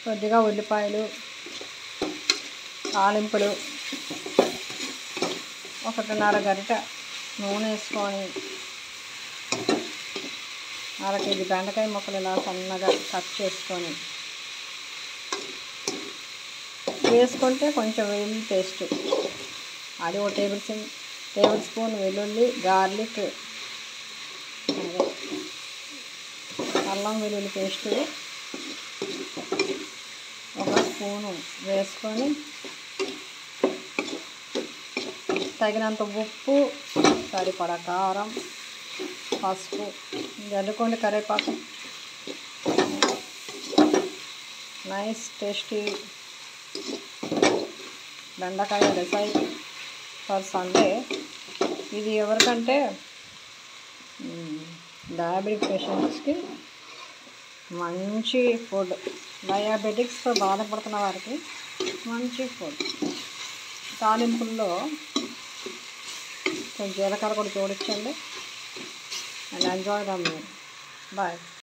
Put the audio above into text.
కొద్దిగా ఉల్లిపాయలు తాలింపులు ఒకటిన్నర గరిట నూనె వేసుకొని అర కేజీ బెండకాయ ముక్కలు ఇలా సన్నగా కట్ చేసుకొని వేసుకుంటే కొంచెం వెల్లుల్లి పేస్ట్ అది ఒక టేబుల్ స్పూన్ టేబుల్ స్పూన్ వెల్లుల్లి గార్లిక్ అదే అల్లం వెల్లుల్లి పేస్ట్ ఒక స్పూను వేసుకొని తగినంత ఉప్పు సరిపడా కారం పసుపు జల్లుకోండి కరివేపాకు నైస్ టేస్టీ బెండకాయ రెసై ఫర్ సండే ఇది ఎవరికంటే డయాబెటిక్ పేషెంట్స్కి మంచి ఫుడ్ డయాబెటిక్స్తో బాధపడుతున్న వారికి మంచి ఫుడ్ తాలింపుల్లో కొంచెం జీలకర్ర కూడా జోడించండి అండ్ ఎంజాయ్ దమ్ బాయ్